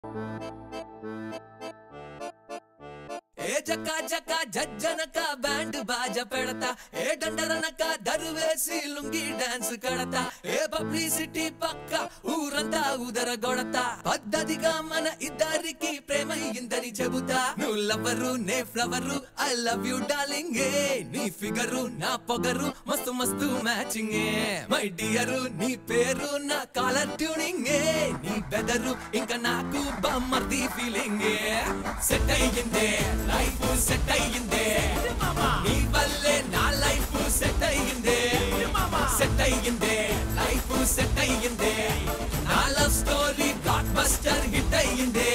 ఏ జకా జకా జజ్జనక band బాజ పెడతా ఏ డండరనక దరువేసి lungi dance కడతా ఏ publicity పక్క ఊరంతా ఉదర గొడతా పద్ధతిగా మన ఇద్దరికి ప్రేమ ఇందని చెబుతా నువ్వు లవ్వరు నే flower I love you darling ఏ నీ ఫిగరు నా పొగరు మస్తు మస్తు మ్యాచింగ్ ఏ మై డియరు నీ పేరు నా కాలర్ ట్యూనింగ్ ఏ నీ బెదరు ఇంకా నాకు బమ్మర్ది ఫీలింగ్ సెట్ అయ్యిందే లైఫ్ సెట్ అయ్యిందే నీ వల్లే నా లైఫ్ సెట్ అయ్యిందే సెట్ అయ్యిందే లైఫ్ సెట్ అయ్యిందే నా love story blockbuster hit అయ్యిందే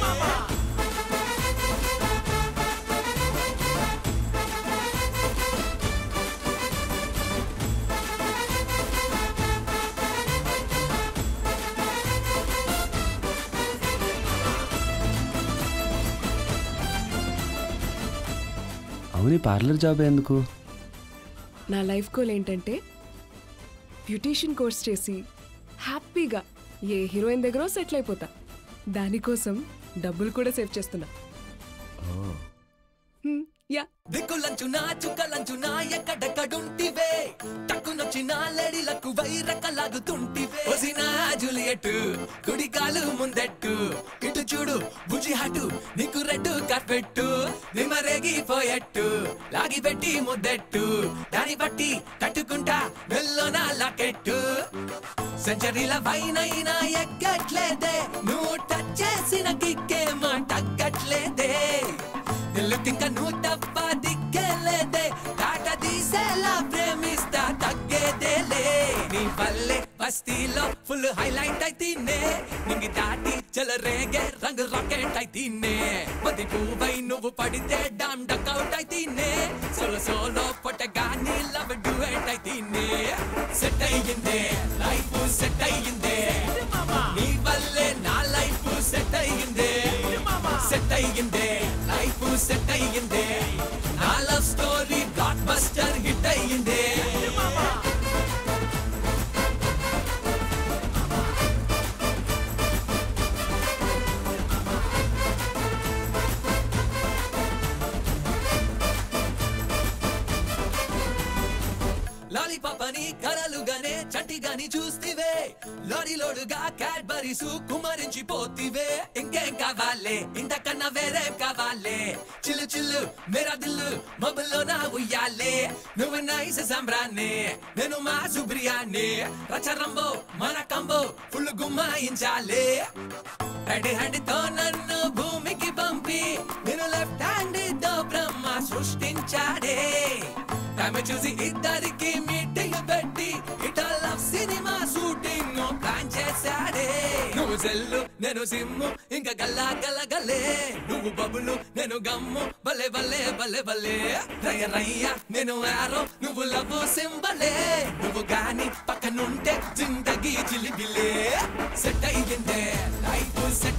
అవును పార్లర్ జాబ్ ఎందుకు నా లైఫ్ గోల్ ఏంటంటే బ్యూటీషియన్ కోర్స్ చేసి హ్యాపీగా ఏ హీరోయిన్ దగ్గర సెటిల్ అయిపోతా దానికోసం డబ్బులు కూడా సేవ్ చేస్తున్నా హ్మ్, యా దిక్కులంచునా చుక్కలంచునా ఎక్కడెక్కడుంటివే టక్కునొచ్చిన లేడీలకు వైరకలాగుతుంటివే ఒసినా జూలియట్ కుడికాలు ముందెట్టు ఇటు చూడు బుజి హటు నీకు రెడ్డు కార్పెట్టు నిమరేగిపోయట్టు లాగి పెట్టి ముద్దెట్టు దాని బట్టి తట్టుకుంటా మెల్లోనా లాకెట్టు సెంచరీల వైనైనా ఎక్కట్లేదే నువ్వు టచ్ చేసిన కిక్కే మా తగ్గట్లేదే నిల్లుకింక నువ్వు తప్ప దిక్కేలేదే తాట తీసేలా ప్రేమిస్తా తగ్గేదేలే నీ వల్లే బస్తీలో ఫుల్ హైలైట్ అయితేనే నింగి దాటి చెలరేగే రంగు రాకెట్ అయితేనే మది పువ్వై నువ్వు పడితే డామ్ డకౌట్ అయితేనే సోలో సోలో పొట్టగాని లవ్ డుయట్ అయితేనే సెట్ అయ్యిందే లైఫ్ సెట్ అయ్యిందే నీ వల్లే నా లైఫ్ సెట్ అయ్యిందే సెట్ అయ్యిందే లైఫ్ సెట్ అయ్యిందే నా love story blockbuster hit అయ్యిందే లాలీపాపని కలలుగానే చంటిగాని చూస్తివే లారీలోడుగా క్యాడ్బరీస్ కుమరించి పోతివే ఇంకేం కావాలే ఇంతకన్నా వేరే కావాలే చిల్లు చిల్లు మేరా దిల్లు మబ్బుల్లో నా ఉయ్యాలే నువ్వు నైస్ సంబ్రాన్ని నేను మా సుబ్రియాన్ని రచరంబో మన కంబో ఫుల్ గుమ్మాయించాలే రెడీ హ్యాండ్ తో నన్ను భూమికి పంపి నేను లెఫ్ట్ హ్యాండ్ తో బ్రహ్మ సృష్టించాడే టైం చూసి ఇద్దరికి మీటింగ్ పెట్టి ఇట లవ్ సినిమా షూటింగ్ ప్లాన్ చేశాడే నువ్వు సెల్లు నేను సిమ్ము ఇంకా గల్లా గల్ల గల్లే నువ్వు బబులు నేను గమ్ము భలే భలే భలే భలే రయ్య రయ్య నేను ఆరో నువ్వు లవ్ సింబలే నువ్వు గాని పక్కనుంటే జిందగీ జిలిబిలే సెట్ అయ్యిందే లైఫ్ సెట్